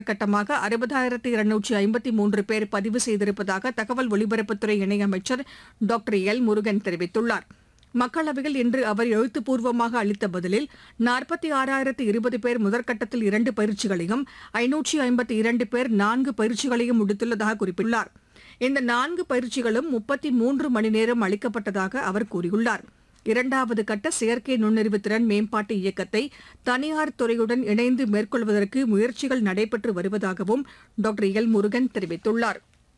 கட்டமாக அறுபதாயிரத்து இருநூற்றி ஐம்பத்தி மூன்று பேர் பதிவு செய்திருப்பதாக தகவல் ஒலிபரப்புத்துறை இணையமைச்சர் டாக்டர் எல் முருகன் தெரிவித்துள்ளார் மக்களவையில் இன்று அவர் எழுத்துப்பூர்வமாக அளித்த பதிலில் நாற்பத்தி ஆறாயிரத்து இருபது பேர் முதற்கட்டத்தில் இரண்டு பயிற்சிகளையும் ஐநூற்றி ஐம்பத்தி இரண்டு பேர் நான்கு பயிற்சிகளையும் முடித்துள்ளதாக குறிப்பிட்டுள்ளார் இந்த நான்கு பயிற்சிகளும் முப்பத்தி மூன்று மணி நேரம் அளிக்கப்பட்டதாக அவர் கூறியுள்ளார் இரண்டாவது கட்ட செயற்கை நுண்ணறிவு திறன் மேம்பாட்டு இயக்கத்தை தனியார் துறையுடன் இணைந்து மேற்கொள்வதற்கு முயற்சிகள் நடைபெற்று வருவதாகவும் டாக்டர் எல் முருகன் தெரிவித்துள்ளார்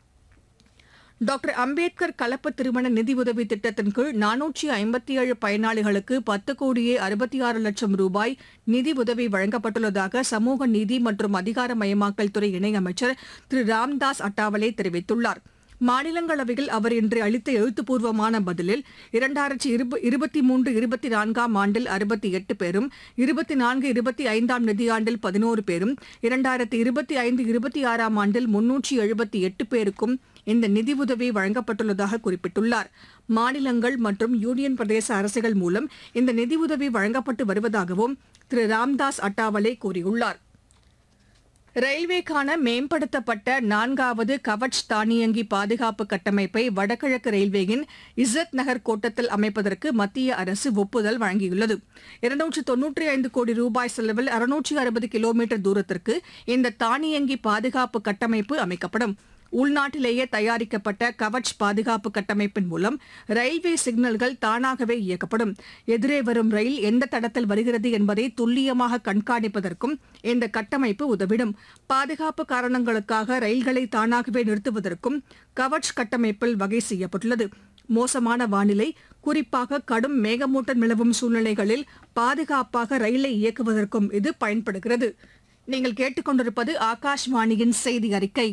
டாக்டர் அம்பேத்கர் கலப்பு திருமண நிதியுதவி திட்டத்தின் கீழ் நானூற்றி ஐம்பத்தி ஏழு பயனாளிகளுக்கு பத்து கோடியே அறுபத்தி ஆறு லட்சம் ரூபாய் நிதி உதவி வழங்கப்பட்டுள்ளதாக சமூக நீதி மற்றும் அதிகாரமயமாக்கல் துறை இணையமைச்சர் திரு ராம்தாஸ் அட்டாவலே தெரிவித்துள்ளார் மாநிலங்களவையில் அவர் இன்று அளித்த எழுத்துப்பூர்வமான பதிலில் இரண்டாயிரத்தி இருபத்தி மூன்று இருபத்தி நான்காம் ஆண்டில் அறுபத்தி எட்டு பேரும் இருபத்தி நான்கு இருபத்தி ஐந்தாம் நிதியாண்டில் பதினோரு பேரும் இரண்டாயிரத்தி இருபத்தி ஐந்து இருபத்தி ஆறாம் ஆண்டில் முன்னூற்றி எழுபத்தி எட்டு பேருக்கும் இந்த நிதியுதவி வழங்கப்பட்டுள்ளதாக குறிப்பிட்டுள்ளார் மாநிலங்கள் மற்றும் யூனியன் பிரதேச அரசுகள் மூலம் இந்த நிதியுதவி வழங்கப்பட்டு வருவதாகவும் திரு ராம்தாஸ் அட்டாவலே கூறியுள்ளார் ரயில்வேக்கான மேம்படுத்தப்பட்ட நான்காவது கவச் தானியங்கி பாதுகாப்பு கட்டமைப்பை வடகிழக்கு ரயில்வேயின் இசத் நகர் கோட்டத்தில் அமைப்பதற்கு மத்திய அரசு ஒப்புதல் வழங்கியுள்ளது இருநூற்று தொன்னூற்றி ஐந்து கோடி ரூபாய் செலவில் அறுநூற்றி அறுபது கிலோமீட்டர் தூரத்திற்கு இந்த தானியங்கி பாதுகாப்பு கட்டமைப்பு அமைக்கப்படும் உள்நாட்டிலேயே தயாரிக்கப்பட்ட கவச் பாதுகாப்பு கட்டமைப்பின் மூலம் ரயில்வே சிக்னல்கள் தானாகவே இயக்கப்படும் எதிரே வரும் ரயில் எந்த தடத்தில் வருகிறது என்பதை துல்லியமாக கண்காணிப்பதற்கும் இந்த கட்டமைப்பு உதவிடும் பாதுகாப்பு காரணங்களுக்காக ரயில்களை தானாகவே நிறுத்துவதற்கும் கவச் கட்டமைப்பில் வகை செய்யப்பட்டுள்ளது மோசமான வானிலை குறிப்பாக கடும் மேகமூட்டம் நிலவும் சூழ்நிலைகளில் பாதுகாப்பாக ரயிலை இயக்குவதற்கும் இது பயன்படுகிறது நீங்கள் கேட்டுக்கொண்டிருப்பது ஆகாஷ்வாணியின் செய்தி அறிக்கை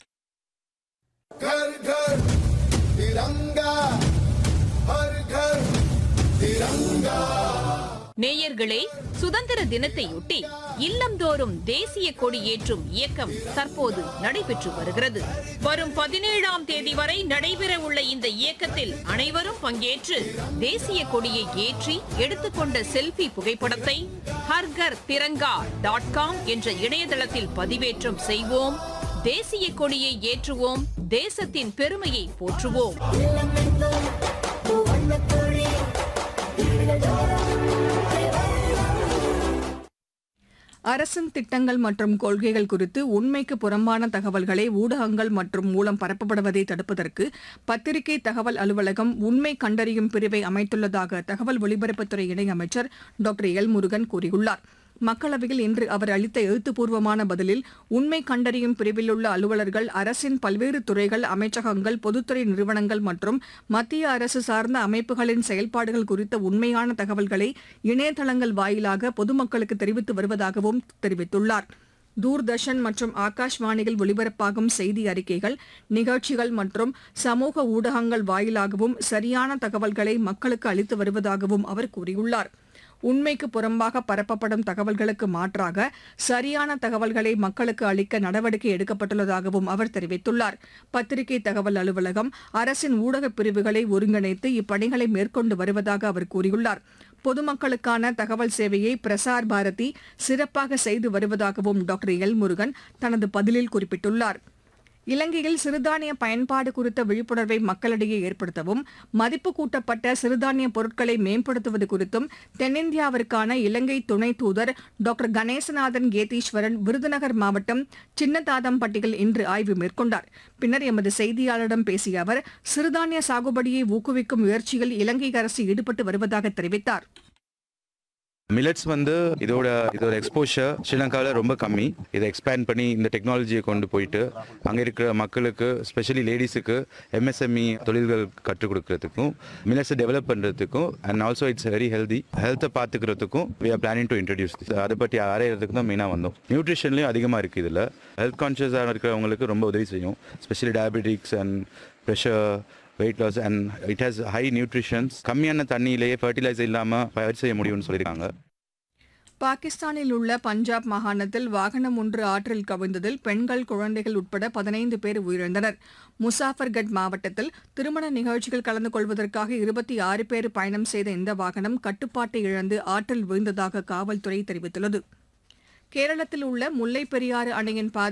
घर घर तिरंगा हर घर तिरंगा நேயர்களே சுதந்திர தினத்தையொட்டி இல்லந்தோறும் தேசிய கொடி ஏற்றும் இயக்கம் தற்போது நடைபெற்று வருகிறது வரும் பதினேழாம் தேதி வரை நடைபெற உள்ள இந்த இயக்கத்தில் அனைவரும் பங்கேற்று தேசிய கொடியை ஏற்றி எடுத்துக்கொண்ட செல்ஃபி புகைப்படத்தை ஹர்கர் திரங்கா டாட் காம் என்ற இணையதளத்தில் பதிவேற்றம் செய்வோம் தேசிய கொடியை ஏற்றுவோம் தேசத்தின் பெருமையை போற்றுவோம் அரசின் திட்டங்கள் மற்றும் கொள்கைகள் குறித்து உண்மைக்கு புறம்பான தகவல்களை ஊடகங்கள் மற்றும் மூலம் பரப்பப்படுவதை தடுப்பதற்கு பத்திரிகை தகவல் அலுவலகம் உண்மை கண்டறியும் பிரிவை அமைத்துள்ளதாக தகவல் ஒலிபரப்புத்துறை இணையமைச்சர் டாக்டர் எல் முருகன் கூறியுள்ளார் மக்களவையில் இன்று அவர் அளித்த எழுத்துப்பூர்வமான பதிலில் உண்மை கண்டறியும் பிரிவில் உள்ள அலுவலர்கள் அரசின் பல்வேறு துறைகள் அமைச்சகங்கள் பொதுத்துறை நிறுவனங்கள் மற்றும் மத்திய அரசு சார்ந்த அமைப்புகளின் செயல்பாடுகள் குறித்த உண்மையான தகவல்களை இணையதளங்கள் வாயிலாக பொதுமக்களுக்கு தெரிவித்து வருவதாகவும் தெரிவித்துள்ளார் தூர்தர்ஷன் மற்றும் ஆகாஷ்வாணியில் ஒலிபரப்பாகும் செய்தி அறிக்கைகள் நிகழ்ச்சிகள் மற்றும் சமூக ஊடகங்கள் வாயிலாகவும் சரியான தகவல்களை மக்களுக்கு அளித்து வருவதாகவும் அவர் கூறியுள்ளார் உண்மைக்கு புறம்பாக பரப்பப்படும் தகவல்களுக்கு மாற்றாக சரியான தகவல்களை மக்களுக்கு அளிக்க நடவடிக்கை எடுக்கப்பட்டுள்ளதாகவும் அவர் தெரிவித்துள்ளார் பத்திரிகை தகவல் அலுவலகம் அரசின் ஊடகப் பிரிவுகளை ஒருங்கிணைத்து இப்பணிகளை மேற்கொண்டு வருவதாக அவர் கூறியுள்ளார் பொதுமக்களுக்கான தகவல் சேவையை பிரசார் பாரதி சிறப்பாக செய்து வருவதாகவும் டாக்டர் எல் முருகன் தனது பதிலில் குறிப்பிட்டுள்ளார் இலங்கையில் சிறுதானிய பயன்பாடு குறித்த விழிப்புணர்வை மக்களிடையே ஏற்படுத்தவும் மதிப்பு கூட்டப்பட்ட சிறுதானிய பொருட்களை மேம்படுத்துவது குறித்தும் தென்னிந்தியாவிற்கான இலங்கை துணை தூதர் டாக்டர் கணேசநாதன் கேதீஸ்வரன் விருதுநகர் மாவட்டம் சின்னதாதம்பட்டியில் இன்று ஆய்வு மேற்கொண்டார் பின்னர் எமது செய்தியாளரிடம் பேசிய அவர் சிறுதானிய சாகுபடியை ஊக்குவிக்கும் முயற்சியில் இலங்கை அரசு ஈடுபட்டு வருவதாக தெரிவித்தார் மில்லட்ஸ் வந்து இதோட இதோட எக்ஸ்போஷர் ஸ்ரீலங்காவில் ரொம்ப கம்மி இதை எக்ஸ்பேண்ட் பண்ணி இந்த டெக்னாலஜியை கொண்டு போயிட்டு அங்கே இருக்கிற மக்களுக்கு ஸ்பெஷலி லேடிஸுக்கு எம்எஸ்எம்இ தொழில்கள் கற்றுக் கொடுக்கறதுக்கும் மில்லட்ஸை டெவலப் பண்ணுறதுக்கும் and also it's very healthy ஹெல்த்தை பார்த்துக்கிறதுக்கும் we are planning to introduce அதை பற்றி அரையிறதுக்கு தான் மெயினாக வந்தோம் நியூட்ரிஷன்லையும் அதிகமாக இருக்குது இதில் ஹெல்த் கான்ஷியஸாக இருக்கிறவங்களுக்கு ரொம்ப உதவி செய்யும் specially diabetics and pressure weight loss and it has high nutritions கம்மியான தண்ணியிலேயே ஃபர்டிலைசர் இல்லாமல் பயிர் செய்ய முடியும்னு சொல்லியிருக்காங்க பாகிஸ்தானில் உள்ள பஞ்சாப் மாகாணத்தில் வாகனம் ஒன்று ஆற்றில் கவிழ்ந்ததில் பெண்கள் குழந்தைகள் உட்பட பதினைந்து பேர் உயிரிழந்தனர் முசாஃபர்கட் மாவட்டத்தில் திருமண நிகழ்ச்சிகள் கலந்து கொள்வதற்காக இருபத்தி ஆறு பேர் பயணம் செய்த இந்த வாகனம் கட்டுப்பாட்டை இழந்து ஆற்றில் விழுந்ததாக காவல்துறை தெரிவித்துள்ளது கேரளத்தில் உள்ள முல்லைப் பெரியாறு அணையின் பாதை